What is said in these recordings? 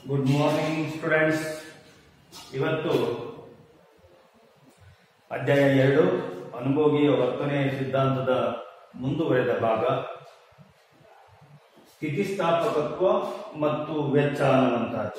good morning students ಇವತ್ತು ಅಧ್ಯಾಯ ಎರಡು ಅನುಭೋಗಿಯ ವರ್ತನೆ ಸಿದ್ಧಾಂತದ ಮುಂದುವರೆದ ಭಾಗ ಸ್ಥಿತಿಸ್ಥಾಪಕತ್ವ ಮತ್ತು ವೆಚ್ಚ ಅನ್ನುವಂತಹದ್ದು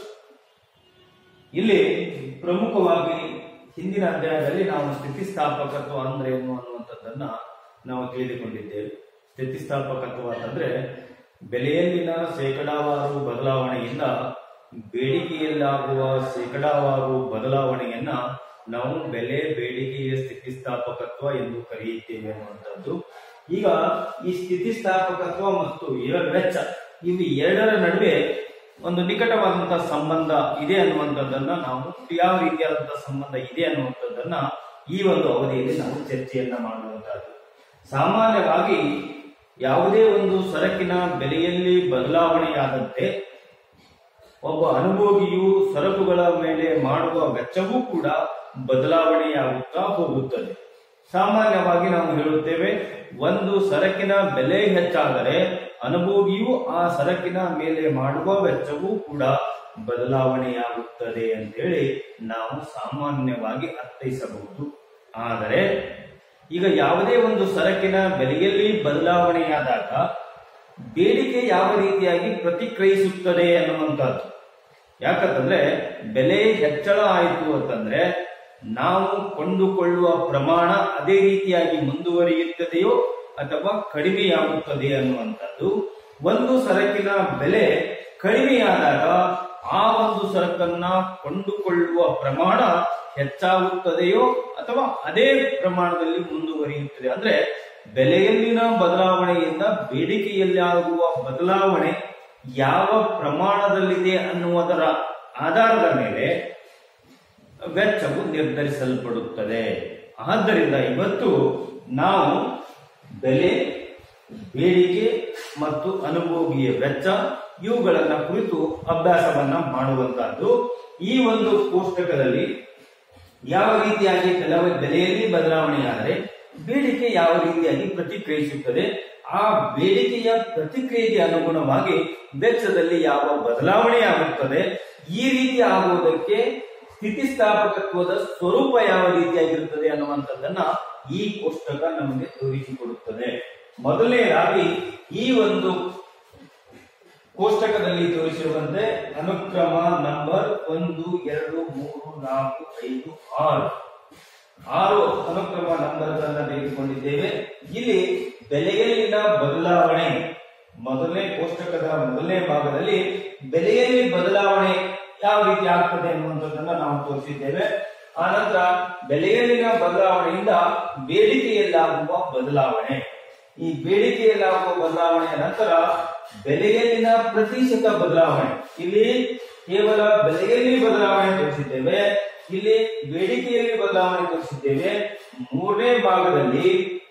ಇಲ್ಲಿ ಪ್ರಮುಖವಾಗಿ ಹಿಂದಿನ ಅಧ್ಯಾಯದಲ್ಲಿ ನಾವು ಸ್ಥಿತಿಸ್ಥಾಪಕತ್ವ ಅಂದ್ರೆ ಏನು ಅನ್ನುವಂಥದ್ದನ್ನ ನಾವು ತಿಳಿದುಕೊಂಡಿದ್ದೇವೆ ಸ್ಥಿತಿಸ್ಥಾಪಕತ್ವ ಅಂತಂದ್ರೆ ಬೆಲೆಯಲ್ಲಿನ ಶೇಕಡಾವಾರು ಬದಲಾವಣೆಯಿಂದ ಬೇಡಿಕೆಯಲ್ಲಾಗುವ ಶೇಕಡಾವಾರು ಬದಲಾವಣೆಯನ್ನ ನಾವು ಬೆಲೆ ಬೇಡಿಕೆಯ ಸ್ಥಿತಿಸ್ಥಾಪಕತ್ವ ಎಂದು ಕರೆಯುತ್ತೇವೆ ಅನ್ನುವಂಥದ್ದು ಈಗ ಈ ಸ್ಥಿತಿಸ್ಥಾಪಕತ್ವ ಮತ್ತು ಇವ ವೆಚ್ಚ ಇವು ಎರಡರ ನಡುವೆ ಒಂದು ನಿಕಟವಾದಂತಹ ಸಂಬಂಧ ಇದೆ ಅನ್ನುವಂಥದ್ದನ್ನ ನಾವು ಯಾವ ರೀತಿಯಾದಂತಹ ಸಂಬಂಧ ಇದೆ ಅನ್ನುವಂಥದ್ದನ್ನ ಈ ಒಂದು ಅವಧಿಯಲ್ಲಿ ನಾವು ಚರ್ಚೆಯನ್ನ ಮಾಡುವಂತಹದ್ದು ಸಾಮಾನ್ಯವಾಗಿ ಯಾವುದೇ ಒಂದು ಸರಕಿನ ಬೆಲೆಯಲ್ಲಿ ಬದಲಾವಣೆಯಾದಂತೆ ಒಬ್ಬ ಅನುಭೋಗಿಯು ಸರಕುಗಳ ಮೇಲೆ ಮಾಡುವ ವೆಚ್ಚವೂ ಕೂಡ ಬದಲಾವಣೆಯಾಗುತ್ತಾ ಹೋಗುತ್ತದೆ ಸಾಮಾನ್ಯವಾಗಿ ನಾವು ಹೇಳುತ್ತೇವೆ ಒಂದು ಸರಕಿನ ಬೆಲೆ ಹೆಚ್ಚಾದರೆ ಅನುಭೋಗಿಯು ಆ ಸರಕಿನ ಮೇಲೆ ಮಾಡುವ ವೆಚ್ಚವೂ ಕೂಡ ಬದಲಾವಣೆಯಾಗುತ್ತದೆ ಅಂತೇಳಿ ನಾವು ಸಾಮಾನ್ಯವಾಗಿ ಅರ್ಥೈಸಬಹುದು ಆದರೆ ಈಗ ಯಾವುದೇ ಒಂದು ಸರಕಿನ ಬೆಲೆಯಲ್ಲಿ ಬದಲಾವಣೆಯಾದಾಗ ಬೇಡಿಕೆ ಯಾವ ರೀತಿಯಾಗಿ ಪ್ರತಿಕ್ರಿಯಿಸುತ್ತದೆ ಅನ್ನುವಂಥದ್ದು ಯಾಕಂತಂದ್ರೆ ಬೆಲೆ ಹೆಚ್ಚಳ ಆಯಿತು ಅಂತಂದ್ರೆ ನಾವು ಕೊಂಡುಕೊಳ್ಳುವ ಪ್ರಮಾಣ ಅದೇ ರೀತಿಯಾಗಿ ಮುಂದುವರಿಯುತ್ತದೆಯೋ ಅಥವಾ ಕಡಿಮೆಯಾಗುತ್ತದೆ ಅನ್ನುವಂಥದ್ದು ಒಂದು ಸರಕಿನ ಬೆಲೆ ಕಡಿಮೆಯಾದಾಗ ಆ ಒಂದು ಸರಕನ್ನ ಕೊಂಡುಕೊಳ್ಳುವ ಪ್ರಮಾಣ ಹೆಚ್ಚಾಗುತ್ತದೆಯೋ ಅಥವಾ ಅದೇ ಪ್ರಮಾಣದಲ್ಲಿ ಮುಂದುವರಿಯುತ್ತದೆ ಅಂದ್ರೆ ಬೆಲೆಯಲ್ಲಿನ ಬದಲಾವಣೆಯಿಂದ ಬೇಡಿಕೆಯಲ್ಲಿ ಆಗುವ ಬದಲಾವಣೆ ಯಾವ ಪ್ರಮಾಣದಲ್ಲಿದೆ ಅನ್ನುವುದರ ಆಧಾರದ ಮೇಲೆ ವೆಚ್ಚವು ನಿರ್ಧರಿಸಲ್ಪಡುತ್ತದೆ ಆದ್ದರಿಂದ ಇವತ್ತು ನಾವು ಬೆಲೆ ಬೇಡಿಕೆ ಮತ್ತು ಅನುಭೋಗಿಯ ವೆಚ್ಚ ಇವುಗಳನ್ನ ಕುರಿತು ಅಭ್ಯಾಸವನ್ನ ಮಾಡುವಂತಹದ್ದು ಈ ಒಂದು ಕೋಷ್ಟಕದಲ್ಲಿ ಯಾವ ರೀತಿಯಾಗಿ ಕೆಲವು ಬೆಲೆಯಲ್ಲಿ ಬದಲಾವಣೆಯಾದರೆ ಬೇಡಿಕೆ ಯಾವ ರೀತಿಯಾಗಿ ಪ್ರತಿಕ್ರಿಯಿಸುತ್ತದೆ ಆ ಬೇಡಿಕೆಯ ಪ್ರತಿಕ್ರಿಯೆಗೆ ಅನುಗುಣವಾಗಿ ವೆಚ್ಚದಲ್ಲಿ ಯಾವ ಬದಲಾವಣೆ ಆಗುತ್ತದೆ ಈ ರೀತಿ ಆಗುವುದಕ್ಕೆ ಸ್ಥಿತಿಸ್ಥಾಪಕತ್ವದ ಸ್ವರೂಪ ಯಾವ ರೀತಿಯಾಗಿರುತ್ತದೆ ಅನ್ನುವಂಥದ್ದನ್ನ ಈ ಕೋಷ್ಟಕ ನಮಗೆ ತೋರಿಸಿಕೊಡುತ್ತದೆ ಮೊದಲನೆಯದಾಗಿ ಈ ಒಂದು ಕೋಷ್ಟಕದಲ್ಲಿ ತೋರಿಸಿರುವಂತೆ ಅನುಕ್ರಮ ನಂಬರ್ ಒಂದು ಎರಡು ಮೂರು ನಾಲ್ಕು ಐದು ಆರು ಆರು ಅನುಕ್ರಮ ನಂಬರ್ಗಳನ್ನ ತೆಗೆದುಕೊಂಡಿದ್ದೇವೆ ಇಲ್ಲಿ ಬೆಲೆಯಲ್ಲಿನ ಬದಲಾವಣೆ ಮೊದಲನೇ ಕೋಷ್ಟಕದ ಮೊದಲನೇ ಭಾಗದಲ್ಲಿ ಬೆಲೆಯಲ್ಲಿ ಬದಲಾವಣೆ ಯಾವ ರೀತಿ ಆಗ್ತದೆ ಅನ್ನುವಂಥದ್ದನ್ನ ನಾವು ತೋರಿಸಿದ್ದೇವೆ ಆ ನಂತರ ಬೆಲೆಯಲ್ಲಿನ ಬದಲಾವಣೆಯಿಂದ ಬೇಡಿಕೆಯಲ್ಲಾಗುವ ಬದಲಾವಣೆ ಈ ಬೇಡಿಕೆಯಲ್ಲಾಗುವ ಬದಲಾವಣೆಯ ನಂತರ ಬೆಲೆಯಲ್ಲಿನ ಪ್ರತಿಶತ ಬದಲಾವಣೆ ಇಲ್ಲಿ ಕೇವಲ ಬೆಲೆಯಲ್ಲಿ ಬದಲಾವಣೆ ತೋರಿಸಿದ್ದೇವೆ ಇಲ್ಲಿ ಬೇಡಿಕೆಯಲ್ಲಿ ಬದಲಾವಣೆ ತೋರಿಸಿದ್ದೇವೆ ಮೂರನೇ ಭಾಗದಲ್ಲಿ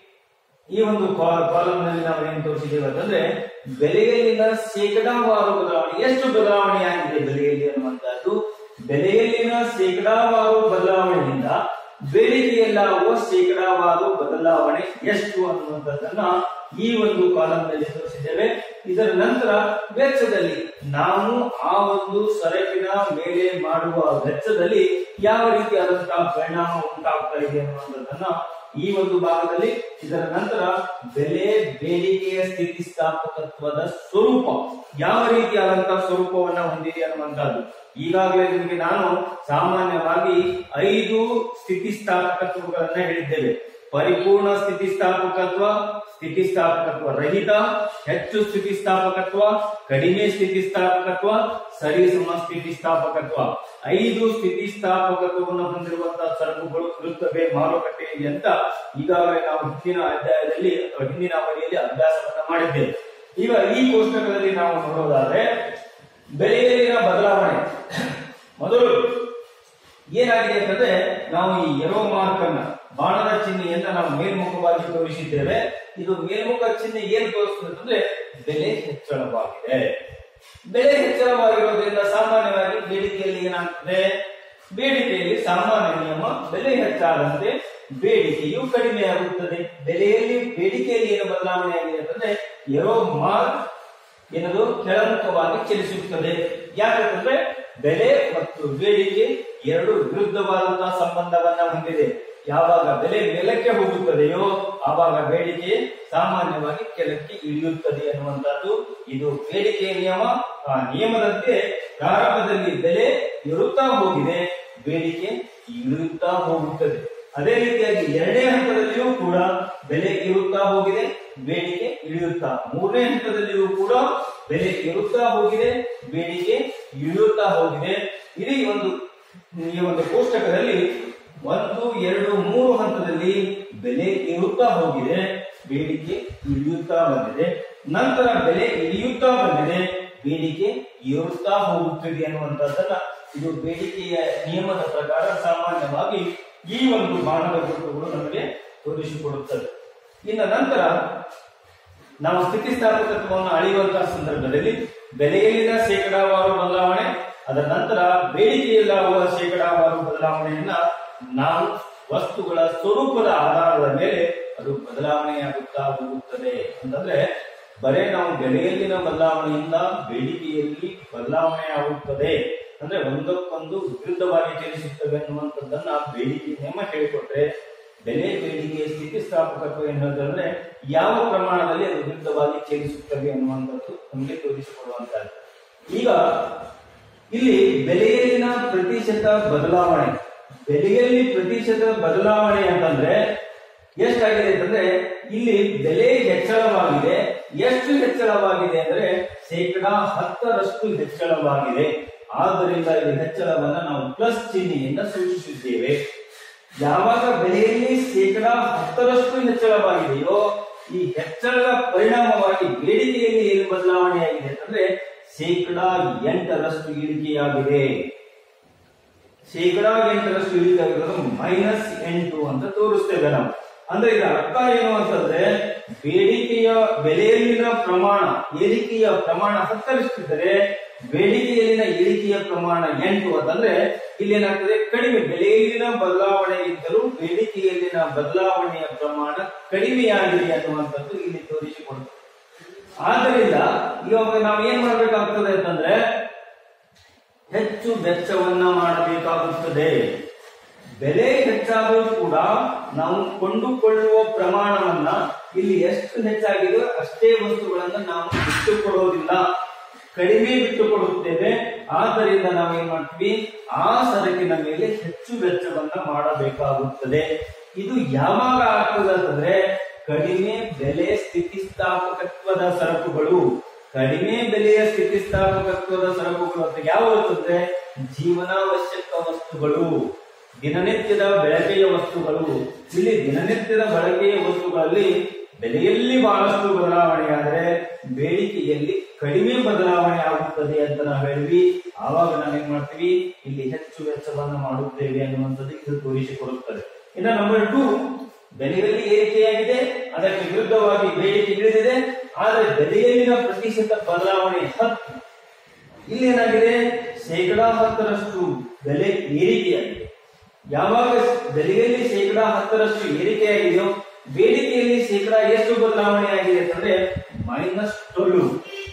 ಈ ಒಂದು ಕಾಲಮ್ ನಲ್ಲಿ ನಾವು ಏನ್ ತೋರಿಸಿದ್ದೇವೆ ಅಂತಂದ್ರೆ ಬೆಲೆಯಲ್ಲಿನ ಶೇಕಡಾವಾರು ಬದಲಾವಣೆ ಎಷ್ಟು ಬದಲಾವಣೆ ಆಗಿದೆ ಬೆಲೆಯಲ್ಲಿ ಅನ್ನುವಂತಹದ್ದು ಬೆಲೆಯಲ್ಲಿನ ಶೇಕಡಾವಾರು ಬದಲಾವಣೆಯಿಂದ ಬೇಡಿಕೆಯಲ್ಲಾಗುವ ಶೇಕಡಾವಾರು ಬದಲಾವಣೆ ಎಷ್ಟು ಅನ್ನುವಂಥದ್ದನ್ನ ಈ ಒಂದು ಕಾಲಂನಲ್ಲಿ ತೋರಿಸಿದ್ದೇವೆ ಇದರ ನಂತರ ವೆಚ್ಚದಲ್ಲಿ ನಾವು ಆ ಒಂದು ಸರಕಿನ ಮೇಲೆ ಮಾಡುವ ವೆಚ್ಚದಲ್ಲಿ ಯಾವ ರೀತಿಯಾದಂತಹ ಪರಿಣಾಮ ಉಂಟಾಗ್ತಾ ಇದೆ ಅನ್ನುವಂಥದ್ದನ್ನ ಈ ಒಂದು ಭಾಗದಲ್ಲಿ ಇದರ ನಂತರ ಬೆಲೆ ಬೇಡಿಕೆಯ ಸ್ಥಿತಿಸ್ಥಾಪಕತ್ವದ ಸ್ವರೂಪ ಯಾವ ರೀತಿಯಾದಂತಹ ಸ್ವರೂಪವನ್ನ ಹೊಂದಿದೆ ಅನ್ನುವಂಥದ್ದು ಈಗಾಗಲೇ ನಿಮಗೆ ನಾನು ಸಾಮಾನ್ಯವಾಗಿ ಐದು ಸ್ಥಿತಿಸ್ಥಾಪಕತ್ವಗಳನ್ನ ಹೇಳಿದ್ದೇವೆ ಪರಿಪೂರ್ಣ ಸ್ಥಿತಿಸ್ಥಾಪಕತ್ವ ಸ್ಥಿತಿಸ್ಥಾಪಕತ್ವ ರಹಿತ ಹೆಚ್ಚು ಸ್ಥಿತಿಸ್ಥಾಪಕತ್ವ ಕಡಿಮೆ ಸ್ಥಿತಿಸ್ಥಾಪಕತ್ವ ಸರಿಸಮ ಸ್ಥಿತಿಸ್ಥಾಪಕತ್ವ ಐದು ಸ್ಥಿತಿಸ್ಥಾಪಕತ್ವವನ್ನು ಹೊಂದಿರುವಂತಹ ಸರಕುಗಳು ಇರುತ್ತವೆ ಮಾರುಕಟ್ಟೆಯಲ್ಲಿ ಅಂತ ಈಗಾಗಲೇ ನಾವು ಹಿಂದಿನ ಅಧ್ಯಾಯದಲ್ಲಿ ಅಥವಾ ಹಿಂದಿನ ಅವಧಿಯಲ್ಲಿ ಅಭ್ಯಾಸವನ್ನ ಮಾಡಿದ್ದೇವೆ ಈಗ ಈ ಕೋಷ್ಟಕದಲ್ಲಿ ನಾವು ನೋಡೋದಾದ್ರೆ ಬೆಲೆಯಲ್ಲಿನ ಬದಲಾವಣೆ ಮೊದಲು ಏನಾಗಿದೆ ಅಂತಂದ್ರೆ ನಾವು ಈ ಎರೋ ಮಾರ್ಕ್ ಅನ್ನ ಬಾಣದ ಚಿಹ್ನೆಯನ್ನ ನಾವು ಮೇಲ್ಮುಖವಾಗಿ ತೋರಿಸಿದ್ದೇವೆ ಇದು ಮೇಲ್ಮುಖ ಚಿಹ್ನೆ ಏನ್ ತೋರಿಸ್ತದೆ ಅಂತಂದ್ರೆ ಬೆಲೆ ಹೆಚ್ಚಳವಾಗಿದೆ ಬೆಲೆ ಹೆಚ್ಚಳವಾಗಿರೋದ್ರಿಂದ ಸಾಮಾನ್ಯವಾಗಿ ಬೇಡಿಕೆಯಲ್ಲಿ ಏನಾಗ್ತದೆ ಬೇಡಿಕೆಯಲ್ಲಿ ಸಾಮಾನ್ಯ ನಿಯಮ ಬೆಲೆ ಹೆಚ್ಚಾದಂತೆ ಬೇಡಿಕೆಯು ಕಡಿಮೆಯಾಗುತ್ತದೆ ಬೆಲೆಯಲ್ಲಿ ಬೇಡಿಕೆಯಲ್ಲಿ ಏನು ಬದಲಾವಣೆ ಆಗಿದೆ ಅಂತಂದ್ರೆ ಎರೋ ಮಾರ್ಕ್ ಏನದು ಕೆಳಮುಖವಾಗಿ ಚಲಿಸುತ್ತದೆ ಯಾಕಂದ್ರೆ ಬೆಲೆ ಮತ್ತು ಬೇಡಿಕೆ ಎರಡು ವಿರುದ್ಧವಾದಂತಹ ಸಂಬಂಧವನ್ನ ಹೊಂದಿದೆ ಯಾವಾಗ ಬೆಲೆ ಮೇಲಕ್ಕೆ ಹೋಗುತ್ತದೆಯೋ ಆವಾಗ ಬೇಡಿಕೆ ಸಾಮಾನ್ಯವಾಗಿ ಕೆಳಕ್ಕೆ ಇಳಿಯುತ್ತದೆ ಅನ್ನುವಂಥದ್ದು ಇದು ಬೇಡಿಕೆಯ ನಿಯಮ ಆ ನಿಯಮದಂತೆ ಪ್ರಾರಂಭದಲ್ಲಿ ಬೆಲೆ ಏರುತ್ತಾ ಹೋಗಿದೆ ಬೇಡಿಕೆ ಇಳಿಯುತ್ತಾ ಹೋಗುತ್ತದೆ ಅದೇ ರೀತಿಯಾಗಿ ಎರಡನೇ ಹಂತದಲ್ಲಿಯೂ ಕೂಡ ಬೆಲೆ ಏರುತ್ತಾ ಹೋಗಿದೆ ಬೇಡಿಕೆ ಇಳಿಯುತ್ತಾ ಮೂರನೇ ಹಂತದಲ್ಲಿಯೂ ಕೂಡ ಬೆಲೆ ಏರುತ್ತಾ ಹೋಗಿದೆ ಬೇಡಿಕೆ ಇಳಿಯುತ್ತಾ ಹೋಗಿದೆ ಇಡೀ ಒಂದು ಈ ಒಂದು ಕೋಷ್ಟಕದಲ್ಲಿ ಒಂದು ಎರಡು ಮೂರು ಹಂತದಲ್ಲಿ ಬೆಲೆ ಏರುತ್ತಾ ಹೋಗಿದೆ ಬೇಡಿಕೆ ಇಳಿಯುತ್ತಾ ಬಂದಿದೆ ನಂತರ ಬೆಲೆ ಇಳಿಯುತ್ತಾ ಬಂದಿದೆ ಬೇಡಿಕೆ ಏರುತ್ತಾ ಹೋಗುತ್ತದೆ ಅನ್ನುವಂಥದ್ದನ್ನ ಇದು ಬೇಡಿಕೆಯ ನಿಯಮದ ಪ್ರಕಾರ ಸಾಮಾನ್ಯವಾಗಿ ಈ ಒಂದು ಬಾಣದ ಗುರುತುಗಳು ನಮಗೆ ತೋರಿಸಿಕೊಡುತ್ತದೆ ಇನ್ನು ನಂತರ ನಾವು ಸ್ಥಿತಿಸ್ಥಾಪಕತ್ವವನ್ನು ಅಳೆಯುವಂತಹ ಸಂದರ್ಭದಲ್ಲಿ ಬೆಲೆಯಲ್ಲಿನ ಶೇಕಡಾವಾರು ಬದಲಾವಣೆ ಅದರ ನಂತರ ಬೇಡಿಕೆಯಲ್ಲಾಗುವ ಶೇಕಡಾವಾರು ಬದಲಾವಣೆಯನ್ನ ನಾವು ವಸ್ತುಗಳ ಸ್ವರೂಪದ ಆಧಾರದ ಮೇಲೆ ಅದು ಬದಲಾವಣೆಯಾಗುತ್ತಾ ಹೋಗುತ್ತದೆ ಅಂತಂದ್ರೆ ಬರೇ ನಾವು ಬೆಲೆಯಲ್ಲಿನ ಬದಲಾವಣೆಯಿಂದ ಬೇಡಿಕೆಯಲ್ಲಿ ಬದಲಾವಣೆ ಆಗುತ್ತದೆ ಅಂದ್ರೆ ಒಂದಕ್ಕೊಂದು ವಿರುದ್ಧವಾಗಿ ಚಲಿಸುತ್ತವೆ ಅನ್ನುವಂಥದ್ದನ್ನ ಬೇಡಿಕೆ ನಿಯಮ ಹೇಳಿಕೊಟ್ರೆ ಬೆಲೆ ಬೇಡಿಕೆಯ ಸ್ಥಿತಿಸ್ಥಾಪಕತ್ವ ಎನ್ನುವುದಂದ್ರೆ ಯಾವ ಪ್ರಮಾಣದಲ್ಲಿ ಅದು ವಿರುದ್ಧವಾಗಿ ಚಲಿಸುತ್ತವೆ ಅನ್ನುವಂಥದ್ದು ನಮಗೆ ತೋರಿಸಿಕೊಡುವಂತದ್ದು ಈಗ ಇಲ್ಲಿ ಬೆಲೆಯಲ್ಲಿನ ಪ್ರತಿಶತ ಬದಲಾವಣೆ ಬೆಲೆಯಲ್ಲಿ ಪ್ರತಿಶತ ಬದಲಾವಣೆ ಅಂತಂದ್ರೆ ಎಷ್ಟಾಗಿದೆ ಅಂತಂದ್ರೆ ಇಲ್ಲಿ ಬೆಲೆ ಹೆಚ್ಚಳವಾಗಿದೆ ಎಷ್ಟು ಹೆಚ್ಚಳವಾಗಿದೆ ಅಂದ್ರೆ ಶೇಕಡಾ ಹತ್ತರಷ್ಟು ಹೆಚ್ಚಳವಾಗಿದೆ ಆದ್ದರಿಂದ ಈ ಹೆಚ್ಚಳವನ್ನ ನಾವು ಪ್ಲಸ್ ಚಿಹ್ನೆಯಿಂದ ಸೂಚಿಸಿದ್ದೇವೆ ಯಾವಾಗ ಬೆಲೆಯಲ್ಲಿ ಶೇಕಡಾ ಹತ್ತರಷ್ಟು ಹೆಚ್ಚಳವಾಗಿದೆಯೋ ಈ ಹೆಚ್ಚಳದ ಪರಿಣಾಮವಾಗಿ ಬೇಡಿಕೆಯಲ್ಲಿ ಏನು ಬದಲಾವಣೆಯಾಗಿದೆ ಅಂತಂದ್ರೆ ಶೇಕಡಾ ಎಂಟರಷ್ಟು ಇಳಿಕೆಯಾಗಿದೆ ಶೇಕಡಾ ಎಂಟರಷ್ಟು ಇಳಿಕೆ ಆಗಿರೋದು ಮೈನಸ್ ಎಂಟು ಅಂತ ತೋರಿಸ್ತೇವೆ ನಾವು ಅಂದ್ರೆ ಇದರ ಅರ್ಥ ಏನು ಅಂತಂದ್ರೆ ಬೇಡಿಕೆಯ ಬೆಲೆಯಲ್ಲಿನ ಪ್ರಮಾಣ ಏರಿಕೆಯ ಪ್ರಮಾಣ ಹತ್ತರಷ್ಟಿದ್ದರೆ ಬೇಡಿಕೆಯಲ್ಲಿನ ಇಳಿಕೆಯ ಪ್ರಮಾಣ ಎಂಟು ಅಂತಂದ್ರೆ ಇಲ್ಲಿ ಏನಾಗ್ತದೆ ಕಡಿಮೆ ಬೆಲೆಯಲ್ಲಿನ ಬದಲಾವಣೆಗಿಂತಲೂ ಬೇಡಿಕೆಯಲ್ಲಿನ ಬದಲಾವಣೆಯ ಪ್ರಮಾಣ ಕಡಿಮೆಯಾಗಿದೆ ಅನ್ನುವಂಥದ್ದು ಇಲ್ಲಿ ತೋರಿಸಿಕೊಡುತ್ತದೆ ಆದ್ದರಿಂದ ಇವಾಗ ನಾವು ಏನ್ ಮಾಡ್ಬೇಕಾಗ್ತದೆ ಅಂತಂದ್ರೆ ಹೆಚ್ಚು ವೆಚ್ಚವನ್ನ ಮಾಡಬೇಕಾಗುತ್ತದೆ ಬೆಲೆ ಹೆಚ್ಚಾದರೂ ಕೂಡ ನಾವು ಕೊಂಡುಕೊಳ್ಳುವ ಪ್ರಮಾಣವನ್ನ ಇಲ್ಲಿ ಎಷ್ಟು ಹೆಚ್ಚಾಗಿದೆಯೋ ಅಷ್ಟೇ ವಸ್ತುಗಳನ್ನ ನಾವು ಬಿಟ್ಟು ಕೊಡೋದಿಲ್ಲ ಕಡಿಮೆ ಬಿಟ್ಟು ಕೊಡುತ್ತೇವೆ ಆದ್ದರಿಂದ ನಾವು ಏನ್ ಮಾಡ್ತೀವಿ ಆ ಸರಕಿನ ಮೇಲೆ ಹೆಚ್ಚು ವೆಚ್ಚವನ್ನ ಮಾಡಬೇಕಾಗುತ್ತದೆ ಇದು ಯಾವಾಗ ಆಗ್ತದೆ ಅಂತಂದ್ರೆ ಕಡಿಮೆ ಬೆಲೆ ಸ್ಥಿತಿಸ್ಥಾಪಕತ್ವದ ಸರಕುಗಳು ಕಡಿಮೆ ಬೆಲೆಯ ಸ್ಥಿತಿಸ್ಥಾಪಕತ್ವದ ಸರಕುಗಳು ಅಂತ ಯಾವುದು ಅಂತಂದ್ರೆ ಜೀವನಾವಶ್ಯಕ ವಸ್ತುಗಳು ದಿನನಿತ್ಯದ ಬಳಕೆಯ ವಸ್ತುಗಳು ಇಲ್ಲಿ ದಿನನಿತ್ಯದ ಬಳಕೆಯ ವಸ್ತುಗಳಲ್ಲಿ ಬೆಲೆಯಲ್ಲಿ ಬಹಳಷ್ಟು ಬದಲಾವಣೆಯಾದರೆ ಬೇಡಿಕೆಯಲ್ಲಿ ಕಡಿಮೆ ಬದಲಾವಣೆ ಆಗುತ್ತದೆ ಅಂತ ನಾವು ಹೇಳಿದ್ವಿ ಆವಾಗ ನಾವೇನ್ ಮಾಡ್ತೀವಿ ಇಲ್ಲಿ ಹೆಚ್ಚು ವೆಚ್ಚವನ್ನು ಮಾಡುತ್ತೇವೆ ಅನ್ನುವಂಥದ್ದು ಇದು ತೋರಿಸಿಕೊಡುತ್ತದೆ ಇನ್ನು ನಂಬರ್ ಟು ಬೆಲೆಯಲ್ಲಿ ಏರಿಕೆಯಾಗಿದೆ ಅದಕ್ಕೆ ವಿರುದ್ಧವಾಗಿ ಬೇಡಿಕೆ ಇಳಿದಿದೆ ಆದರೆ ಬೆಲೆಯಲ್ಲಿನ ಪ್ರತಿಶತ ಬದಲಾವಣೆ ಹತ್ತು ಇಲ್ಲಿ ಏನಾಗಿದೆ ಶೇಕಡಾ ಹತ್ತರಷ್ಟು ಬೆಲೆ ಏರಿಕೆಯಾಗಿದೆ ಯಾವಾಗ ಬೆಲೆಯಲ್ಲಿ ಶೇಕಡಾ ಹತ್ತರಷ್ಟು ಏರಿಕೆಯಾಗಿದೆಯೋ ಬೇಡಿಕೆಯಲ್ಲಿ ಶೇಕಡಾ ಎಷ್ಟು ಬದಲಾವಣೆ ಆಗಿದೆ ಅಂತಂದ್ರೆ ಮೈನಸ್ ಟ್ವೆಲ್ವ್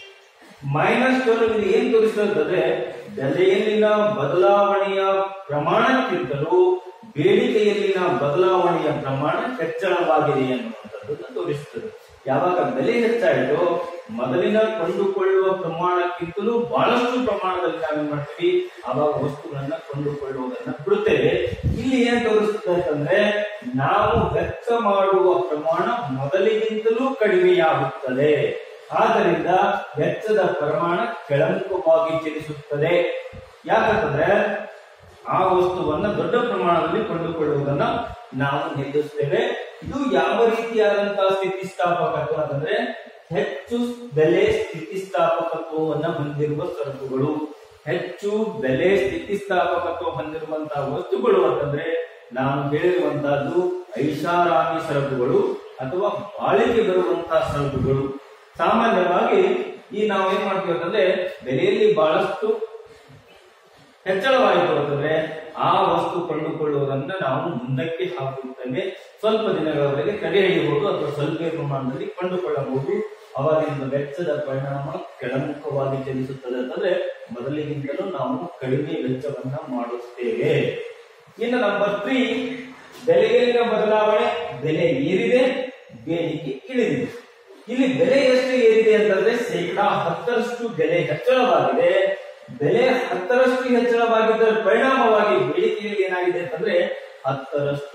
ಮೈನಸ್ ಟ್ವೆಲ್ವ್ ಇದು ಏನ್ ತೋರಿಸ್ತದೆ ಅಂತಂದ್ರೆ ಬೆಲೆಯಲ್ಲಿನ ಬದಲಾವಣೆಯ ಪ್ರಮಾಣಕ್ಕಿಂತಲೂ ಬೇಡಿಕೆಯಲ್ಲಿನ ಬದಲಾವಣೆಯ ಪ್ರಮಾಣ ಹೆಚ್ಚಳವಾಗಿದೆ ಅನ್ನುವಂಥದ್ದನ್ನು ತೋರಿಸುತ್ತದೆ ಯಾವಾಗ ಬೆಲೆ ಹೆಚ್ಚಾಯಿತೋ ಮೊದಲಿನ ಕೊಂಡುಕೊಳ್ಳುವ ಪ್ರಮಾಣಕ್ಕಿಂತಲೂ ಬಹಳಷ್ಟು ಪ್ರಮಾಣದಲ್ಲಿ ನಾವೇನ್ ಮಾಡ್ತೀವಿ ಆವಾಗ ವಸ್ತುಗಳನ್ನ ಕೊಂಡುಕೊಳ್ಳುವುದನ್ನ ಬಿಡುತ್ತೇವೆ ಇಲ್ಲಿ ಏನ್ ತೋರಿಸ್ತದೆ ಅಂತಂದ್ರೆ ನಾವು ವೆಚ್ಚ ಮಾಡುವ ಪ್ರಮಾಣ ಮೊದಲಿಗಿಂತಲೂ ಕಡಿಮೆಯಾಗುತ್ತದೆ ಆದ್ದರಿಂದ ವೆಚ್ಚದ ಪ್ರಮಾಣ ಕೆಳಮುಖವಾಗಿ ಚಲಿಸುತ್ತದೆ ಯಾಕಂತಂದ್ರೆ ಆ ವಸ್ತುವನ್ನ ದೊಡ್ಡ ಪ್ರಮಾಣದಲ್ಲಿ ಕೊಂಡುಕೊಳ್ಳುವುದನ್ನ ನಾವು ನಿಲ್ಲಿಸ್ತೇವೆ ಇದು ಯಾವ ರೀತಿಯಾದಂತಹ ಸ್ಥಿತಿಸ್ಥಾಪಕತ್ವ ಅಂತಂದ್ರೆ ಹೆಚ್ಚು ಬೆಲೆ ಸ್ಥಿತಿಸ್ಥಾಪಕತ್ವವನ್ನ ಹೊಂದಿರುವ ಸರಕುಗಳು ಹೆಚ್ಚು ಬೆಲೆ ಸ್ಥಿತಿಸ್ಥಾಪಕತ್ವ ಹೊಂದಿರುವಂತಹ ವಸ್ತುಗಳು ಅಂತಂದ್ರೆ ನಾನು ಹೇಳಿರುವಂತಹದ್ದು ಐಷಾರಾಮಿ ಸರಕುಗಳು ಅಥವಾ ಬಾಳಿಕೆ ಬರುವಂತಹ ಸರಕುಗಳು ಸಾಮಾನ್ಯವಾಗಿ ಈ ನಾವು ಏನ್ ಮಾಡ್ತೀವಿ ಅಂತಂದ್ರೆ ಬೆಲೆಯಲ್ಲಿ ಬಹಳಷ್ಟು ಹೆಚ್ಚಳವಾಯಿತು ಅಂತಂದ್ರೆ ಆ ವಸ್ತು ಕೊಂಡುಕೊಳ್ಳುವುದನ್ನ ನಾವು ಮುಂದಕ್ಕೆ ಹಾಕುತ್ತೇವೆ ಸ್ವಲ್ಪ ದಿನಗಳವರೆಗೆ ತಡೆ ಹಿಡಿಯಬಹುದು ಅಥವಾ ಸ್ವಲ್ಪ ಪ್ರಮಾಣದಲ್ಲಿ ಕೊಂಡುಕೊಳ್ಳಬಹುದು ಅವಾಗಿಂದ ವೆಚ್ಚದ ಪರಿಣಾಮ ಕೆಳಮುಖವಾಗಿ ಚಲಿಸುತ್ತದೆ ಅಂತಂದ್ರೆ ಮೊದಲಿಗಿಂತಲೂ ನಾವು ಕಡಿಮೆ ವೆಚ್ಚವನ್ನ ಮಾಡುತ್ತೇವೆ ಇನ್ನು ನಂಬರ್ ತ್ರೀ ಬೆಲೆಯಲ್ಲಿನ ಬದಲಾವಣೆ ಬೆಲೆ ಏರಿದೆ ಬೇಡಿಕೆ ಇಳಿದಿದೆ ಇಲ್ಲಿ ಬೆಲೆ ಎಷ್ಟು ಏರಿದೆ ಅಂತಂದ್ರೆ ಶೇಕಡಾ ಹತ್ತರಷ್ಟು ಬೆಲೆ ಹೆಚ್ಚಳವಾಗಿದೆ ಬೆಲೆ ಹತ್ತರಷ್ಟು ಹೆಚ್ಚಳವಾಗಿದ್ದರ ಪರಿಣಾಮವಾಗಿ ಬೇಡಿಕೆಯಲ್ಲಿ ಏನಾಗಿದೆ ಅಂತಂದ್ರೆ ಹತ್ತರಷ್ಟು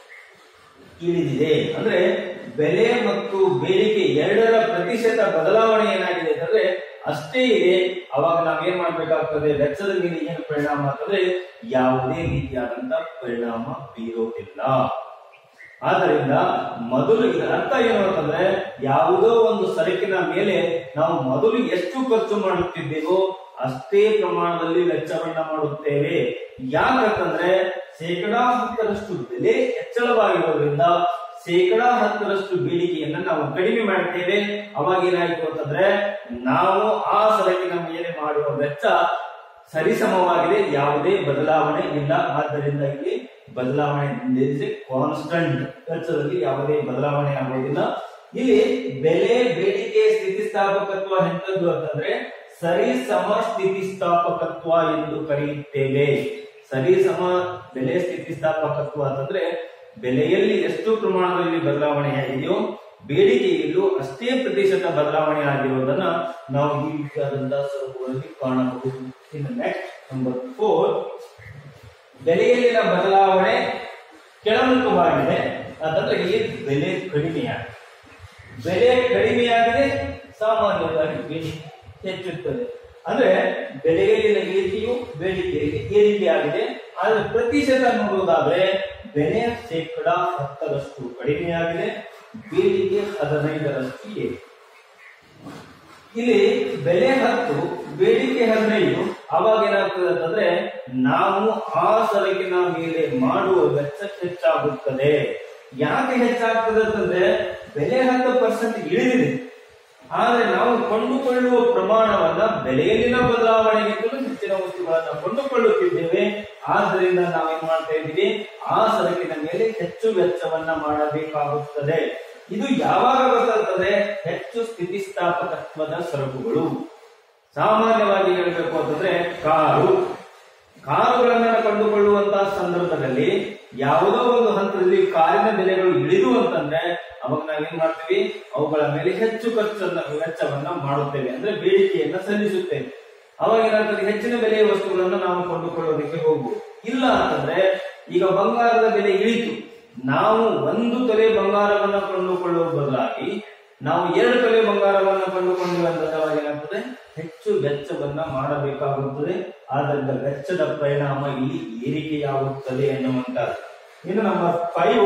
ಇಳಿದಿದೆ ಅಂದ್ರೆ ಬೆಲೆ ಮತ್ತು ಬೇಡಿಕೆ ಎರಡರ ಪ್ರತಿಶತ ಬದಲಾವಣೆ ಏನಾಗಿದೆ ಅಂತಂದ್ರೆ ಅಷ್ಟೇ ಇದೆ ಅವಾಗ ನಾವೇನ್ ಮಾಡ್ಬೇಕಾಗ್ತದೆ ವೆಚ್ಚದ ಮೇಲೆ ಏನು ಪರಿಣಾಮ ಅಂತಂದ್ರೆ ಯಾವುದೇ ರೀತಿಯಾದಂತ ಪರಿಣಾಮ ಬೀರೋದಿಲ್ಲ ಆದ್ದರಿಂದ ಮೊದಲು ಇದರ ಅರ್ಥ ಏನು ಅಂತಂದ್ರೆ ಯಾವುದೋ ಒಂದು ಸರಕಿನ ಮೇಲೆ ನಾವು ಮೊದಲು ಎಷ್ಟು ಖರ್ಚು ಮಾಡುತ್ತಿದ್ದೇವೋ ಅಷ್ಟೇ ಪ್ರಮಾಣದಲ್ಲಿ ವೆಚ್ಚವನ್ನ ಮಾಡುತ್ತೇವೆ ಯಾಕಂತಂದ್ರೆ ಶೇಕಡಾ ಹತ್ತರಷ್ಟು ಬೆಲೆ ಹೆಚ್ಚಳವಾಗಿರೋದ್ರಿಂದ ಶೇಕಡಾ ಹತ್ತರಷ್ಟು ಬೇಡಿಕೆಯನ್ನ ನಾವು ಕಡಿಮೆ ಮಾಡ್ತೇವೆ ಅವಾಗ ಏನಾಯ್ತು ಅಂತಂದ್ರೆ ನಾವು ಆ ಸರಕಿನ ಮೇಲೆ ಮಾಡುವ ವೆಚ್ಚ ಸರಿಸಮವಾಗಿದೆ ಯಾವುದೇ ಬದಲಾವಣೆ ಇಲ್ಲ ಆದ್ದರಿಂದ ಇಲ್ಲಿ ಬದಲಾವಣೆ ಕಾನ್ಸ್ಟಂಟ್ ವೆಚ್ಚದಲ್ಲಿ ಯಾವುದೇ ಬದಲಾವಣೆ ಆಗುವುದಿಲ್ಲ ಇಲ್ಲಿ ಬೆಲೆ ಬೇಡಿಕೆ ಸ್ಥಿತಿಸ್ಥಾಪಕತ್ವ ಎಂತದ್ದು ಅಂತಂದ್ರೆ ಸರಿ ಸಮ ಸ್ಥಿತಿಸ್ಥಾಪಕತ್ವ ಎಂದು ಕರೆಯುತ್ತೇವೆ ಸರಿ ಸಮ ಬೆಲೆ ಸ್ಥಿತಿಸ್ಥಾಪಕತ್ವ ಅಂತಂದ್ರೆ ಬೆಲೆಯಲ್ಲಿ ಎಷ್ಟು ಪ್ರಮಾಣದಲ್ಲಿ ಬದಲಾವಣೆ ಆಗಿದೆಯೋ ಬೇಡಿಕೆಯಲ್ಲೂ ಅಷ್ಟೇ ಪ್ರತಿಶತ ಬದಲಾವಣೆ ಆಗಿರುವುದನ್ನ ನಾವು ಈ ರೀತಿಯಾದಂತಹ ಸರಕುಗಳಲ್ಲಿ ಕಾಣಬಹುದು ಇನ್ನು ನೆಕ್ಸ್ಟ್ ನಂಬರ್ ಫೋರ್ ಬೆಲೆಯಲ್ಲಿನ ಬದಲಾವಣೆ ಕೆಳಮುಖವಾಗಿದೆ ಅಂತಂದ್ರೆ ಇಲ್ಲಿ ಬೆಲೆ ಕಡಿಮೆಯಾಗಿದೆ ಬೆಲೆ ಕಡಿಮೆಯಾಗಿದೆ ಸಾಮಾನ್ಯವಾಗಿ ಬೇಡಿಕೆ ಹೆಚ್ಚುತ್ತದೆ ಅಂದ್ರೆ ಬೆಲೆಯಲ್ಲಿನ ಇಳಿಕೆಯು ಬೇಡಿಕೆಯಲ್ಲಿ ಏರಿಕೆಯಾಗಿದೆ ಆದ್ರೆ ಪ್ರತಿಶತ ನೋಡುವುದಾದ್ರೆ ಬೆಲೆ ಶೇಕಡ ಹತ್ತರಷ್ಟು ಕಡಿಮೆಯಾಗಿದೆ ಬೇಡಿಕೆ ಹದಿನೈದರಷ್ಟು ಏರಿಕೆ ಇಲ್ಲಿ ಬೆಲೆ ಹತ್ತು ಬೇಡಿಕೆ ಹದಿನೈದು ಅವಾಗ ಏನಾಗ್ತದೆ ಅಂತಂದ್ರೆ ನಾವು ಆ ಸರಕಿನ ಮೇಲೆ ಮಾಡುವ ವೆಚ್ಚ ಹೆಚ್ಚಾಗುತ್ತದೆ ಯಾಕೆ ಹೆಚ್ಚಾಗ್ತದೆ ಅಂತಂದ್ರೆ ಬೆಲೆ ಹತ್ತು ಪರ್ಸೆಂಟ್ ಇಳಿದಿದೆ ಆದ್ರೆ ನಾವು ಕೊಂಡುಕೊಳ್ಳುವ ಪ್ರಮಾಣವನ್ನ ಬೆಲೆಯಲ್ಲಿನ ಬದಲಾವಣೆಗಿಂತಲೂ ಹೆಚ್ಚಿನ ವಸ್ತುಗಳನ್ನ ಕೊಂಡುಕೊಳ್ಳುತ್ತಿದ್ದೇವೆ ಆದ್ರಿಂದ ನಾವೇನ್ ಮಾಡ್ತಾ ಇದ್ದೀವಿ ಆ ಸರಕಿನ ಮೇಲೆ ಹೆಚ್ಚು ವೆಚ್ಚವನ್ನ ಮಾಡಬೇಕಾಗುತ್ತದೆ ಇದು ಯಾವಾಗ ಗೊತ್ತಾಗ್ತದೆ ಹೆಚ್ಚು ಸ್ಥಿತಿಸ್ಥಾಪಕತ್ವದ ಸರಕುಗಳು ಸಾಮಾನ್ಯವಾಗಿ ಹೇಳಬೇಕು ಅಂತಂದ್ರೆ ಕಾರು ಕಾರುಗಳನ್ನ ಕೊಂಡುಕೊಳ್ಳುವಂತಹ ಸಂದರ್ಭದಲ್ಲಿ ಯಾವುದೋ ಒಂದು ಹಂತದಲ್ಲಿ ಕಾರಿನ ಬೆಲೆಗಳು ಇಳಿದು ಅಂತಂದ್ರೆ ಅವಾಗ ನಾವೇನ್ ಮಾಡ್ತೀವಿ ಅವುಗಳ ಮೇಲೆ ಹೆಚ್ಚು ಖರ್ಚನ್ನ ವೆಚ್ಚವನ್ನ ಮಾಡುತ್ತೇವೆ ಅಂದ್ರೆ ಬೇಡಿಕೆಯನ್ನ ಸಲ್ಲಿಸುತ್ತೇವೆ ಅವಾಗ ಏನಾಗ್ತದೆ ಹೆಚ್ಚಿನ ಬೆಲೆಯ ವಸ್ತುಗಳನ್ನ ನಾವು ಕೊಂಡುಕೊಳ್ಳೋದಕ್ಕೆ ಹೋಗುವುದು ಇಲ್ಲ ಅಂತಂದ್ರೆ ಈಗ ಬಂಗಾರದ ಬೆಲೆ ಇಳಿತು ನಾವು ಒಂದು ತೊಲೆ ಬಂಗಾರವನ್ನ ಕೊಂಡುಕೊಳ್ಳುವ ಬದಲಾಗಿ ನಾವು ಎರಡು ತೊಲೆ ಬಂಗಾರವನ್ನ ಕೊಂಡುಕೊಂಡ್ವಿ ಅಂತಂದ್ರೆ ಅವಾಗ ಏನಾಗ್ತದೆ ಹೆಚ್ಚು ವೆಚ್ಚವನ್ನ ಮಾಡಬೇಕಾಗುತ್ತದೆ ಆದ್ದರಿಂದ ವೆಚ್ಚದ ಪರಿಣಾಮ ಇಲ್ಲಿ ಏರಿಕೆಯಾಗುತ್ತದೆ ಎನ್ನುವಂತದ್ದು ಇನ್ನು ನಂಬರ್ ಫೈವ್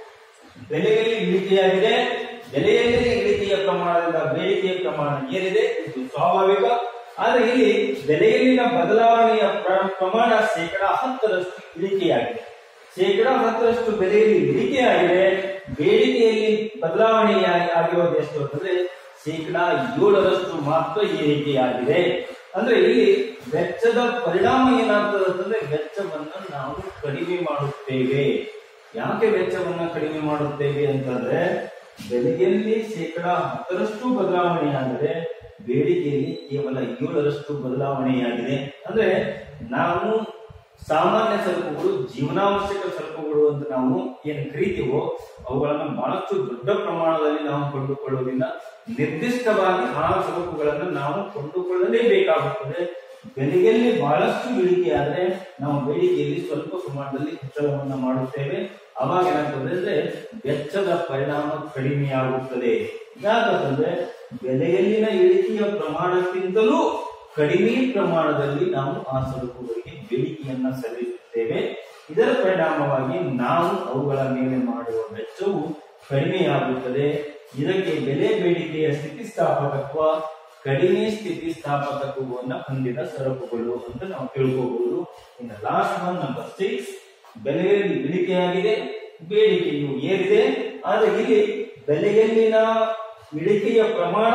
ಬೆಲೆಯಲ್ಲಿ ಇಳಿಕೆಯಾಗಿದೆ ಬೆಲೆಯಲ್ಲಿ ಇಳಿಕೆಯ ಪ್ರಮಾಣದಿಂದ ಬೇಡಿಕೆಯ ಪ್ರಮಾಣ ಏರಿದೆ ಇದು ಸ್ವಾಭಾವಿಕ ಆದ್ರೆ ಇಲ್ಲಿ ಬೆಲೆಯಲ್ಲಿನ ಬದಲಾವಣೆಯ ಪ್ರ- ಪ್ರಮಾಣ ಶೇಕಡ ಹತ್ತರಷ್ಟು ಇಳಿಕೆಯಾಗಿದೆ ಶೇಕಡ ಹತ್ತರಷ್ಟು ಬೆಲೆಯಲ್ಲಿ ಇಳಿಕೆಯಾಗಿದೆ ಬೇಡಿಕೆಯಲ್ಲಿ ಬದಲಾವಣೆ ಆಗಿರೋದು ಎಷ್ಟು ಅಂತಂದ್ರೆ ಶೇಕಡ ಏಳರಷ್ಟು ಮಾತ್ರ ಏರಿಕೆಯಾಗಿದೆ ಅಂದ್ರೆ ಇಲ್ಲಿ ವೆಚ್ಚದ ಪರಿಣಾಮ ಏನಾಗ್ತದೆ ಅಂತಂದ್ರೆ ವೆಚ್ಚವನ್ನ ನಾವು ಕಡಿಮೆ ಮಾಡುತ್ತೇವೆ ಯಾಕೆ ವೆಚ್ಚವನ್ನ ಕಡಿಮೆ ಮಾಡುತ್ತೇವೆ ಅಂತಂದ್ರೆ ಬೆಲೆಯಲ್ಲಿ ಶೇಕಡ ಹತ್ತರಷ್ಟು ಬದಲಾವಣೆಯಾಗಿದೆ ಬೇಡಿಕೆಯಲ್ಲಿ ಕೇವಲ ಏಳರಷ್ಟು ಬದಲಾವಣೆಯಾಗಿದೆ ಅಂದ್ರೆ ನಾವು ಸಾಮಾನ್ಯ ಸರಕುಗಳು ಜೀವನಾವಶ್ಯಕ ಸರಕುಗಳು ಅಂತ ನಾವು ಏನು ಕರಿತೀವೋ ಅವುಗಳನ್ನು ಬಹಳಷ್ಟು ದೊಡ್ಡ ಪ್ರಮಾಣದಲ್ಲಿ ನಾವು ಕೊಂಡುಕೊಳ್ಳುವುದಿಲ್ಲ ನಿರ್ದಿಷ್ಟವಾಗಿ ಆ ಸರಕುಗಳನ್ನು ನಾವು ಕೊಂಡುಕೊಳ್ಳಲೇಬೇಕಾಗುತ್ತದೆ ಬೆಲೆಯಲ್ಲಿ ಬಹಳಷ್ಟು ಇಳಿಕೆ ಆದ್ರೆ ನಾವು ಬೇಡಿಕೆಯಲ್ಲಿ ಸ್ವಲ್ಪ ಪ್ರಮಾಣದಲ್ಲಿ ಹೆಚ್ಚಳವನ್ನು ಮಾಡುತ್ತೇವೆ ಅವಾಗ ಏನಾಗ್ತದೆ ಅಂದ್ರೆ ವೆಚ್ಚದ ಪರಿಣಾಮ ಕಡಿಮೆಯಾಗುತ್ತದೆ ಯಾಕಂತಂದ್ರೆ ಬೆಲೆಯಲ್ಲಿನ ಇಳಿಕೆಯ ಪ್ರಮಾಣಕ್ಕಿಂತಲೂ ಕಡಿಮೆ ಪ್ರಮಾಣದಲ್ಲಿ ನಾವು ಆ ಸರಕುಗಳಿಗೆ ಬೇಡಿಕೆಯನ್ನ ಸಲ್ಲಿಸುತ್ತೇವೆ ಇದರ ಪರಿಣಾಮವಾಗಿ ನಾವು ಅವುಗಳ ಮೇಲೆ ಮಾಡುವ ವೆಚ್ಚವು ಕಡಿಮೆಯಾಗುತ್ತದೆ ಇದಕ್ಕೆ ಬೆಲೆ ಬೇಡಿಕೆಯ ಸ್ಥಿತಿಸ್ಥಾಪಕತ್ವ ಕಡಿಮೆ ಸ್ಥಿತಿಸ್ಥಾಪಕತ್ವವನ್ನು ಹೊಂದಿದ ಸರಕುಗಳು ಅಂತ ನಾವು ತಿಳ್ಕೋಬಹುದು ಇನ್ನು ಲಾಸ್ಟ್ ಒನ್ ನಂಬರ್ ಸಿಕ್ಸ್ ಬೆಲೆಯಲ್ಲಿ ಇಳಿಕೆಯಾಗಿದೆ ಬೇಡಿಕೆಯು ಏರಿದೆ ಆದ್ರೆ ಇಲ್ಲಿ ಬೆಲೆಯಲ್ಲಿನ ಇಳಿಕೆಯ ಪ್ರಮಾಣ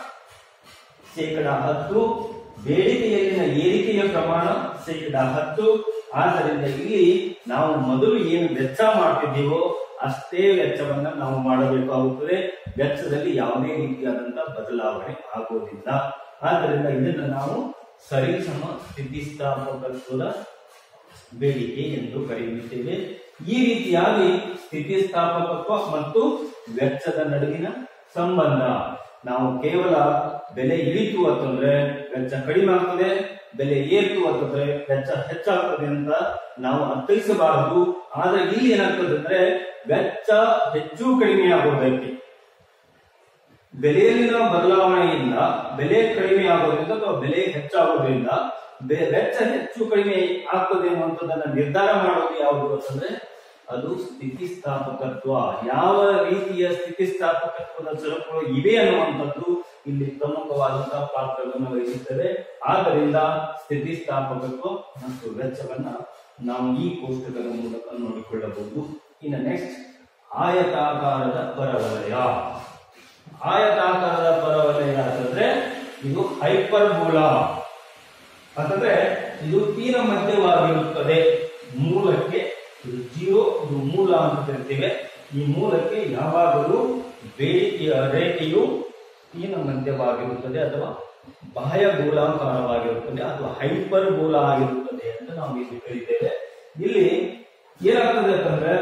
ಶೇಕಡ ಹತ್ತು ಬೇಡಿಕೆಯಲ್ಲಿನ ಏರಿಕೆಯ ಪ್ರಮಾಣ ಶೇಕಡ ಹತ್ತು ಆದ್ದರಿಂದ ಇಲ್ಲಿ ನಾವು ಮೊದಲು ಏನು ವೆಚ್ಚ ಮಾಡ್ತಿದ್ದೀವೋ ಅಷ್ಟೇ ವೆಚ್ಚವನ್ನ ನಾವು ಮಾಡಬೇಕಾಗುತ್ತದೆ ವೆಚ್ಚದಲ್ಲಿ ಯಾವುದೇ ರೀತಿಯಾದಂತಹ ಬದಲಾವಣೆ ಆಗೋದಿಲ್ಲ ಆದ್ದರಿಂದ ಇದನ್ನು ನಾವು ಸರಿಸಮ ಸ್ಥಿತಿಸ್ಥಾಪಕತ್ವದ ಬೇಡಿಕೆ ಎಂದು ಕರೆಯುತ್ತೇವೆ ಈ ರೀತಿಯಾಗಿ ಸ್ಥಿತಿಸ್ಥಾಪಕತ್ವ ಮತ್ತು ವೆಚ್ಚದ ನಡುವಿನ ಸಂಬಂಧ ನಾವು ಕೇವಲ ಬೆಲೆ ಇಳಿತು ಅಂತಂದ್ರೆ ವೆಚ್ಚ ಕಡಿಮೆ ಆಗ್ತದೆ ಬೆಲೆ ಏರಿತು ಅಂತಂದ್ರೆ ವೆಚ್ಚ ಹೆಚ್ಚಾಗ್ತದೆ ಅಂತ ನಾವು ಅರ್ಥೈಸಬಾರದು ಆದ್ರೆ ಇಲ್ಲಿ ಏನಾಗ್ತದೆ ಅಂದ್ರೆ ವೆಚ್ಚ ಹೆಚ್ಚು ಕಡಿಮೆ ಆಗೋದಕ್ಕೆ ಬೆಲೆಯಲ್ಲಿನ ಬದಲಾವಣೆಯಿಂದ ಬೆಲೆ ಕಡಿಮೆ ಆಗೋದ್ರಿಂದ ಅಥವಾ ಬೆಲೆ ಹೆಚ್ಚಾಗೋದ್ರಿಂದ ಬೆ- ವೆಚ್ಚ ಹೆಚ್ಚು ಕಡಿಮೆ ಆಗ್ತದೆ ಅನ್ನುವಂಥದ್ದನ್ನ ನಿರ್ಧಾರ ಮಾಡೋದು ಯಾವುದು ಅಂತಂದ್ರೆ ಅದು ಸ್ಥಿತಿಸ್ಥಾಪಕತ್ವ ಯಾವ ರೀತಿಯ ಸ್ಥಿತಿಸ್ಥಾಪಕತ್ವದ ಸರಕುಗಳು ಇವೆ ಅನ್ನುವಂಥದ್ದು ಇಲ್ಲಿ ಪ್ರಮುಖವಾದಂತಹ ಪಾತ್ರವನ್ನು ವಹಿಸುತ್ತದೆ ಆದ್ದರಿಂದ ಸ್ಥಿತಿಸ್ಥಾಪಕತ್ವ ಮತ್ತು ವೆಚ್ಚವನ್ನ ನಾವು ಈ ಕೋಷ್ಟಕದ ಮೂಲಕ ನೋಡಿಕೊಳ್ಳಬಹುದು ಇನ್ನು ನೆಕ್ಸ್ಟ್ ಆಯತಾಕಾರದ ಪರವಲಯ ಆಯತಾಕಾರದ ಪರವಲಯ ಅಂತಂದ್ರೆ ಇದು ಹೈಪರ್ಬೋಲಾ ಅಂತಂದ್ರೆ ಇದು ತೀರ ಮಧ್ಯವಾಗಿರುತ್ತದೆ ಮೂಲಕ್ಕೆ ಇದು ಜೀರೋ ಇದು ಮೂಲ ಅಂತ ಕರಿತೇವೆ ಈ ಮೂಲಕ್ಕೆ ಯಾವಾಗಲೂ ಬೇಡಿಕೆಯ ರೇಖೆಯು ತೀರ ಮಧ್ಯವಾಗಿರುತ್ತದೆ ಅಥವಾ ಬಾಹ್ಯ ಗೋಲಾಕಾರವಾಗಿರುತ್ತದೆ ಅಥವಾ ಹೈಪರ್ ಗೋಲ ಆಗಿರುತ್ತದೆ ಅಂತ ನಾವು ಇಲ್ಲಿ ಕರಿತೇವೆ ಇಲ್ಲಿ ಏನಾಗ್ತದೆ ಅಂತಂದ್ರೆ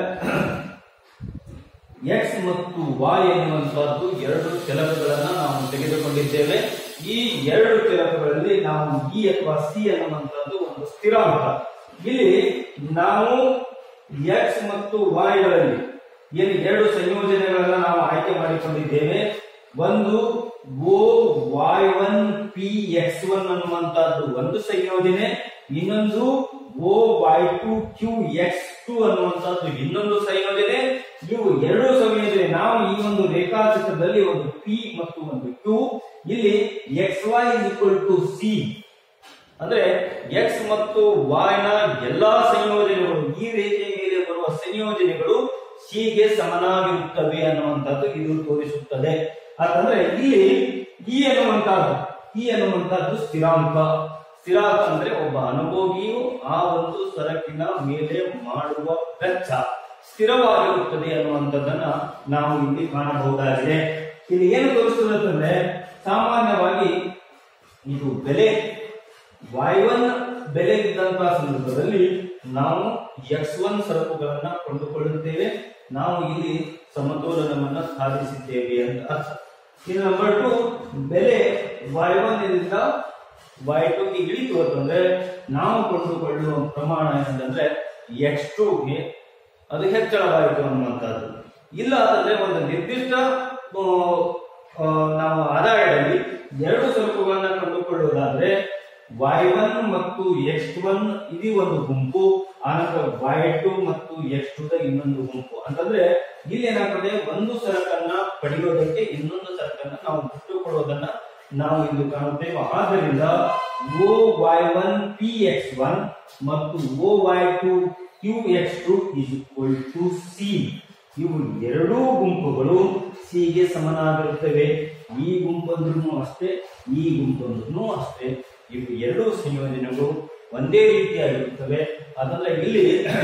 ಎಕ್ಸ್ ಮತ್ತು ವಾಯ್ ಎನ್ನುವಂತಹದ್ದು ಎರಡು ಕೆಲಸಗಳನ್ನ ನಾವು ತೆಗೆದುಕೊಂಡಿದ್ದೇವೆ ಈ ಎರಡು ಕೆಲಸಗಳಲ್ಲಿ ನಾವು ಇ ಅಥವಾ ಸಿ ಅನ್ನುವಂಥದ್ದು ಒಂದು ಸ್ಥಿರಾಂಕ ಇಲ್ಲಿ ನಾವು ಎಕ್ಸ್ ಮತ್ತು ವಾಯ್ಗಳಲ್ಲಿ ಏನು ಎರಡು ಸಂಯೋಜನೆಗಳನ್ನ ನಾವು ಆಯ್ಕೆ ಮಾಡಿಕೊಂಡಿದ್ದೇವೆ ಒಂದು O Y one P X one ಅನ್ನುವಂತಹದ್ದು ಒಂದು ಸಂಯೋಜನೆ ಇನ್ನೊಂದು O Y two Q X two ಅನ್ನುವಂಥದ್ದು ಇನ್ನೊಂದು ಸಂಯೋಜನೆ ಇವು ಎರಡು ಸಂಯೋಜನೆ ನಾವು ಈ ಒಂದು ರೇಖಾಚಿತ್ರದಲ್ಲಿ ಒಂದು ಪಿ ಮತ್ತು ಒಂದು ಕ್ಯೂ ಇಲ್ಲಿ X Y equal to C ಅಂದ್ರೆ ಎಕ್ಸ್ ಮತ್ತು y ನ ಎಲ್ಲಾ ಸಂಯೋಜನೆಗಳು ಈ ರೇಖೆಯ ಮೇಲೆ ಬರುವ ಸಂಯೋಜನೆಗಳು c ಗೆ ಸಮನಾಗಿರುತ್ತವೆ ಅನ್ನುವಂಥದ್ದು ಇದು ತೋರಿಸುತ್ತದೆ ಯಾಕಂದ್ರೆ ಇಲ್ಲಿ ಈ ಅನ್ನುವಂತಹದ್ದು ಈ ಅನ್ನುವಂತಹದ್ದು ಸ್ಥಿರಾಂಕ ಸ್ಥಿರಾಂಕ ಅಂದ್ರೆ ಒಬ್ಬ ಅನುಭೋಗಿಯು ಆ ಒಂದು ಸರಕಿನ ಮೇಲೆ ಮಾಡುವ ವೆಚ್ಚ ಸ್ಥಿರವಾಗಿರುತ್ತದೆ ಅನ್ನುವಂಥದ್ದನ್ನ ನಾವು ಇಲ್ಲಿ ಕಾಣಬಹುದಾಗಿದೆ ಇಲ್ಲಿ ಏನು ತೋರಿಸ್ತದೆ ಅಂತಂದ್ರೆ ಸಾಮಾನ್ಯವಾಗಿ ಇದು ಬೆಲೆ ವೈ ಒನ್ ಬೆಲೆ ಇದ್ದಂತಹ ಸಂದರ್ಭದಲ್ಲಿ ನಾವು ಎಕ್ಸ್ ಒನ್ ಸರಕುಗಳನ್ನ ಕೊಂಡುಕೊಳ್ಳುತ್ತೇವೆ ನಾವು ಇಲ್ಲಿ ಸಮತೋಲನವನ್ನ ಸಾಧಿಸಿದ್ದೇವೆ ಅಂತ ಅರ್ಥ ಇನ್ನು ನಂಬರ್ ಟು ಬೆಲೆ ವೈ ಒನ್ ಇಂದ ವೈ ಟುಗೆ ಇಳಿತು ಅಂತಂದ್ರೆ ನಾವು ಕೊಂಡುಕೊಳ್ಳುವ ಪ್ರಮಾಣ ಏನಂತಂದ್ರೆ ಎಕ್ಸ್ ಟುಗೆ ಅದು ಹೆಚ್ಚಳವಾಯಿತು ಅನ್ನುವಂಥದ್ದು ಇಲ್ಲ ಅಂತಂದ್ರೆ ಒಂದು ನಿರ್ದಿಷ್ಟ ಆ, ಆ, ನಾವು ಆದಾಯದಲ್ಲಿ ಎರಡು ಸರಕುಗಳನ್ನ ಕಂಡುಕೊಳ್ಳುವುದಾದ್ರೆ ವೈ ಒನ್ ಮತ್ತು ಎಕ್ಸ್ ಒನ್ ಇದು ಒಂದು ಗುಂಪು ಆನಂತರ ವೈ ಟು ಮತ್ತು ಎಕ್ಸ್ ಟು ಇನ್ನೊಂದು ಗುಂಪು ಅಂತಂದ್ರೆ ಇಲ್ಲಿ ಏನಾಗ್ತದೆ ಒಂದು ಸರಕನ್ನ ಪಡೆಯೋದಕ್ಕೆ ಇನ್ನೊಂದು ಸರಕನ್ನ ನಾವು ಬಿಟ್ಟುಕೊಳ್ಳೋದನ್ನ ನಾವು ಇಲ್ಲಿ ಕಾಣುತ್ತೇವೆ ಆದ್ದರಿಂದ O Y one P X one ಮತ್ತು O Y two Q X two is equal to C ಇವು ಎರಡೂ ಗುಂಪುಗಳು ಸಿ ಗೆ ಸಮನಾಗಿರುತ್ತವೆ ಈ ಗುಂಪಂದ್ರೂ ಅಷ್ಟೇ ಈ ಗುಂಪಂದ್ರೂ ಅಷ್ಟೇ ಇವು ಎರಡೂ ಸಂಯೋಜನೆಗಳು ಒಂದೇ ರೀತಿಯಾಗಿರುತ್ತವೆ ಅದನ್ನ ಇಲ್ಲಿ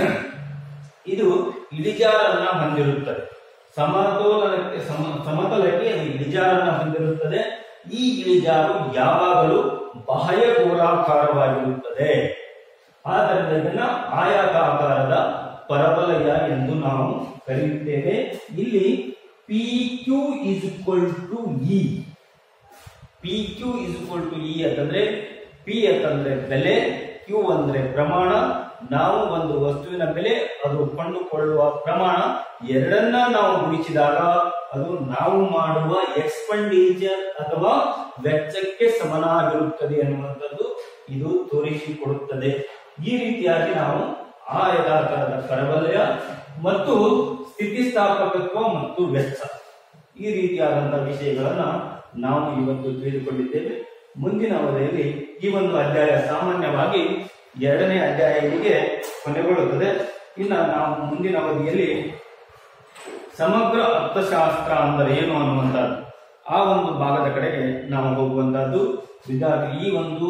ಇದು ಇಳಿಜಾರನ್ನ ಹೊಂದಿರುತ್ತದೆ ಸಮತೋಲನಕ್ಕೆ ಸಮ ಸಮತಲಕ್ಕೆ ಅದು ಇಳಿಜಾರನ್ನ ಹೊಂದಿರುತ್ತದೆ ಈ ಇಳಿಜಾರು ಯಾವಾಗಲೂ ಬಾಹ್ಯ ಗೋಳಾಕಾರವಾಗಿರುತ್ತದೆ ಆದ್ದರಿಂದ ಇದನ್ನ ಆಯತಾಕಾರದ ಪರವಲಯ ಎಂದು ನಾವು ಕರೆಯುತ್ತೇವೆ ಇಲ್ಲಿ P Q is equal to E P Q is equal to E ಅಂತಂದ್ರೆ ಪಿ ಅಂತಂದ್ರೆ ಬೆಲೆ ಕ್ಯೂ ಅಂದ್ರೆ ಪ್ರಮಾಣ ನಾವು ಒಂದು ವಸ್ತುವಿನ ಬೆಲೆ ಅದು ಕೊಂಡುಕೊಳ್ಳುವ ಪ್ರಮಾಣ ಎರಡನ್ನ ನಾವು ಗುಣಿಸಿದಾಗ ಅದು ನಾವು ಮಾಡುವ ಎಕ್ಸ್ಪೆಂಡಿಚರ್ ಅಥವಾ ವೆಚ್ಚಕ್ಕೆ ಸಮನಾಗಿರುತ್ತದೆ ಅನ್ನುವಂಥದ್ದು ಇದು ತೋರಿಸಿಕೊಡುತ್ತದೆ ಈ ರೀತಿಯಾಗಿ ನಾವು ಆಯತಾಕಾರದ ಕರವಲಯ ಮತ್ತು ಸ್ಥಿತಿಸ್ಥಾಪಕತ್ವ ಮತ್ತು ವೆಚ್ಚ ಈ ರೀತಿಯಾದಂತಹ ವಿಷಯಗಳನ್ನ ನಾವು ಇವತ್ತು ತಿಳಿದುಕೊಂಡಿದ್ದೇವೆ ಮುಂದಿನ ಅವಧಿಯಲ್ಲಿ ಈ ಒಂದು ಅಧ್ಯಾಯ ಸಾಮಾನ್ಯವಾಗಿ ಎರಡನೇ ಅಧ್ಯಾಯ ಇಲ್ಲಿಗೆ ಕೊನೆಗೊಳ್ಳುತ್ತದೆ ಇನ್ನ ನಾವು ಮುಂದಿನ ಅವಧಿಯಲ್ಲಿ ಸಮಗ್ರ ಅರ್ಥಶಾಸ್ತ್ರ ಅಂದರೆ ಏನು ಅನ್ನುವಂಥದ್ದು ಆ ಒಂದು ಭಾಗದ ಕಡೆಗೆ ನಾವು ಹೋಗುವಂತಹದ್ದು ವಿದ್ಯಾರ್ಥಿ ಈ ಒಂದು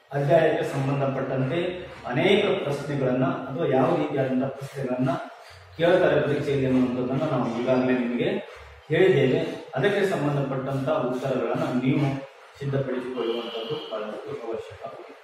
ಅಧ್ಯಾಯಕ್ಕೆ ಸಂಬಂಧಪಟ್ಟಂತೆ ಅನೇಕ ಪ್ರಶ್ನೆಗಳನ್ನ ಅಥವಾ ಯಾವ ರೀತಿಯಾದಂತಹ ಪ್ರಶ್ನೆಗಳನ್ನ ಕೇಳ್ತಾರೆ ಪರೀಕ್ಷೆಯಲ್ಲಿ ಅನ್ನುವಂಥದ್ದನ್ನು ನಾವು ಈಗಾಗಲೇ ನಿಮಗೆ ಹೇಳಿದ್ದೇವೆ ಅದಕ್ಕೆ ಸಂಬಂಧಪಟ್ಟಂತ ಉತ್ತರಗಳನ್ನು ನೀವು ಸಿದ್ಧಪಡಿಸಿಕೊಳ್ಳುವಂಥದ್ದು ಬಹಳಷ್ಟು ಅವಶ್ಯಕ